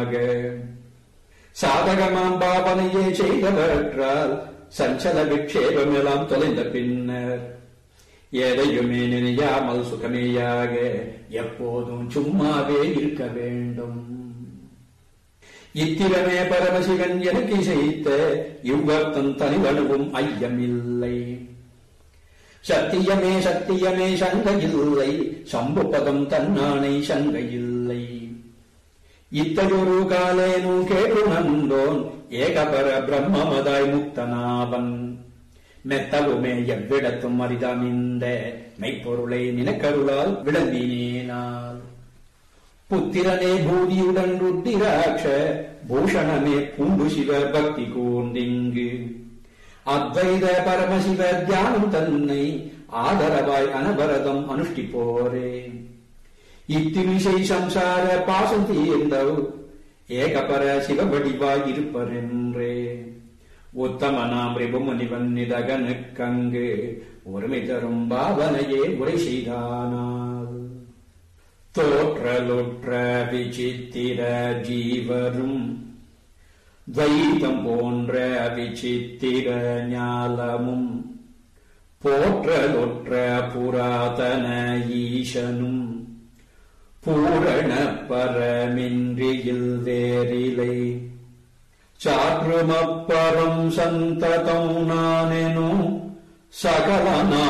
சாதகமாம் பாவனையே செய்தவற்றால் சஞ்சல விக்ஷேபம் எல்லாம் தொலைந்த பின்னர் எதையுமே நினையாமல் சுகமேயாக எப்போதும் சும்மாவே இருக்க வேண்டும் இத்திரமே பரமசிவன் எனக்கு இசைத்த இவ்வர்த்தம் தனிவனுவும் ஐயமில்லை சத்தியமே சத்தியமே சங்கையில்லை சம்புபதம் தன்னானை சங்கையில்லை இத்தகையொரு காலேனு கேட்டு நந்தோன் ஏகபர பிரம்மமதாய் முக்தனாவன் மெத்தவுமே எவ்விடத்தும் அரிதாம் இந்த மெய்ப்பொருளை நினக்கருளால் விளம்பினேனால் புத்திரனே பூதியுடன் ருத்திராட்ச பூஷணமே பூண்டு சிவ பக்தி கூர்ந்திங்கு அத்வைத பரமசிவ தியானம் தன்னை ஆதரவாய் அனவரதம் அனுஷ்டிப்போரே இத்திமிசை சம்சார பாசம் தீர்ந்தவ் ஏகபர சிவவடிவாய் இருப்பரென்றே உத்தமனாம் ரிபுமுனிவன் நிதகனுக்கங்கு ஒருமை தரும் பாவனையே உரை செய்தானால் தோற்றலுற்ற விசித்திர ஜீவரும் துவைதம் போன்ற விசித்திர ஞாலமும் போற்றலொற்ற புராதன ஈசனும் பூரண பரமின்றியில் வேறிலை சாற்றுமப்பரம் சந்ததம் நானெனும் சகல